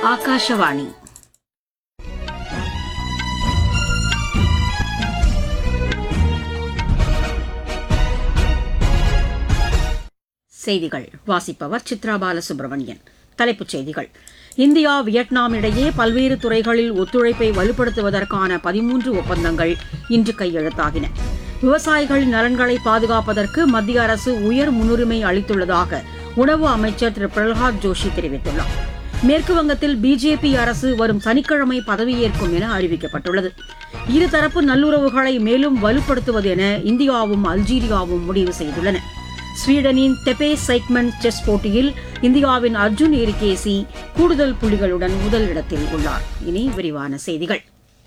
ಆಕಾಶವಾಣಿ செய்திகள் வாசிப்பவர் சித்ரா பாலசுப்ரமணியன் தலைப்புச் செய்திகள் இந்தியா வியட்நாம் இடையே பல்வேறு துறைகளில் ஒத்துழைப்பை வலுப்படுத்துவதற்கான பதிமூன்று ஒப்பந்தங்கள் இன்று கையெழுத்தாகின விவசாயிகளின் நலன்களை பாதுகாப்பதற்கு மத்திய அரசு உயர் முன்னுரிமை அளித்துள்ளதாக உணவு அமைச்சர் திரு பிரகலாத் ஜோஷி தெரிவித்துள்ளார் மேற்கு வங்கத்தில் பிஜேபி அரசு வரும் சனிக்கிழமை பதவியேற்கும் என அறிவிக்கப்பட்டுள்ளது இருதரப்பு நல்லுறவுகளை மேலும் வலுப்படுத்துவது என இந்தியாவும் அல்ஜீரியாவும் முடிவு செய்துள்ளன ஸ்வீடனின் தெபே சைக்மன் செஸ் போட்டியில் இந்தியாவின் அர்ஜுன் எரிகேசி கூடுதல் புள்ளிகளுடன் முதலிடத்தில் உள்ளார் இனி விரிவான செய்திகள்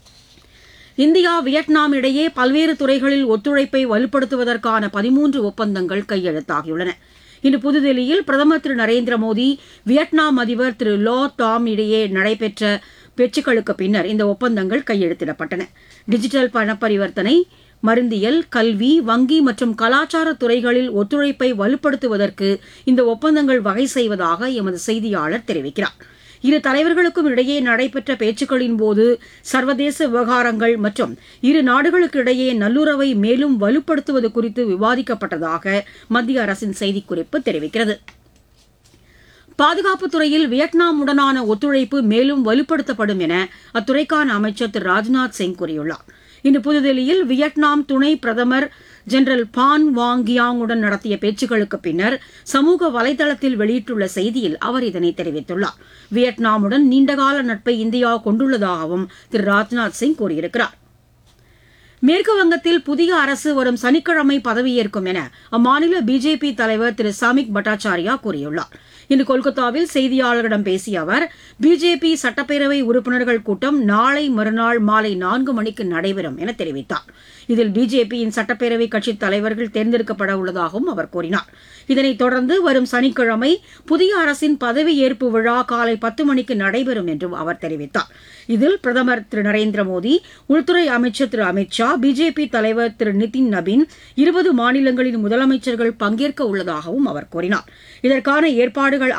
இந்தியா வியட்நாம் இடையே பல்வேறு துறைகளில் ஒத்துழைப்பை வலுப்படுத்துவதற்கான பதிமூன்று ஒப்பந்தங்கள் கையெழுத்தாகியுள்ளன இன்று புதுதில்லியில் பிரதமர் திரு நரேந்திர மோடி வியட்நாம் அதிபர் திரு லோ டாம் இடையே நடைபெற்ற பேச்சுக்களுக்கு பின்னர் இந்த ஒப்பந்தங்கள் கையெழுத்திடப்பட்டன டிஜிட்டல் பண பரிவர்த்தனை மருந்தியல் கல்வி வங்கி மற்றும் கலாச்சார துறைகளில் ஒத்துழைப்பை வலுப்படுத்துவதற்கு இந்த ஒப்பந்தங்கள் வகை செய்வதாக எமது செய்தியாளர் தெரிவிக்கிறார் இரு தலைவர்களுக்கும் இடையே நடைபெற்ற பேச்சுக்களின் போது சர்வதேச விவகாரங்கள் மற்றும் இரு நாடுகளுக்கு இடையே நல்லுறவை மேலும் வலுப்படுத்துவது குறித்து விவாதிக்கப்பட்டதாக மத்திய அரசின் செய்திக்குறிப்பு தெரிவிக்கிறது பாதுகாப்புத் துறையில் வியட்நாமுடனான ஒத்துழைப்பு மேலும் வலுப்படுத்தப்படும் என அத்துறைக்கான அமைச்சர் திரு ராஜ்நாத் சிங் கூறியுள்ளார் இன்று புதுதில்லியில் வியட்நாம் துணை பிரதமர் ஜெனரல் பான் வாங் கியாங்குடன் நடத்திய பேச்சுக்களுக்கு பின்னர் சமூக வலைதளத்தில் வெளியிட்டுள்ள செய்தியில் அவர் இதனை தெரிவித்துள்ளார் வியட்நாமுடன் நீண்டகால நட்பை இந்தியா கொண்டுள்ளதாகவும் திரு ராஜ்நாத் சிங் கூறியிருக்கிறார் மேற்கு வங்கத்தில் புதிய அரசு வரும் சனிக்கிழமை பதவியேற்கும் என அம்மாநில பிஜேபி தலைவர் திரு சாமிக் பட்டாச்சாரியா கூறியுள்ளார் இன்று கொல்கத்தாவில் செய்தியாளர்களிடம் பேசிய அவர் பிஜேபி சட்டப்பேரவை உறுப்பினர்கள் கூட்டம் நாளை மறுநாள் மாலை நான்கு மணிக்கு நடைபெறும் என தெரிவித்தார் இதில் பிஜேபியின் சட்டப்பேரவை கட்சித் தலைவர்கள் தேர்ந்தெடுக்கப்பட உள்ளதாகவும் அவர் கூறினார் இதனைத் தொடர்ந்து வரும் சனிக்கிழமை புதிய அரசின் பதவியேற்பு விழா காலை பத்து மணிக்கு நடைபெறும் என்றும் அவர் தெரிவித்தார் இதில் பிரதமர் திரு நரேந்திர மோடி உள்துறை அமைச்சர் திரு அமித் ஷா பிஜேபி தலைவர் திரு நிதின் நபீன் இருபது மாநிலங்களின் முதலமைச்சர்கள் பங்கேற்க உள்ளதாகவும் அவர் கூறினார் இதற்கான ஏற்பாடுகள்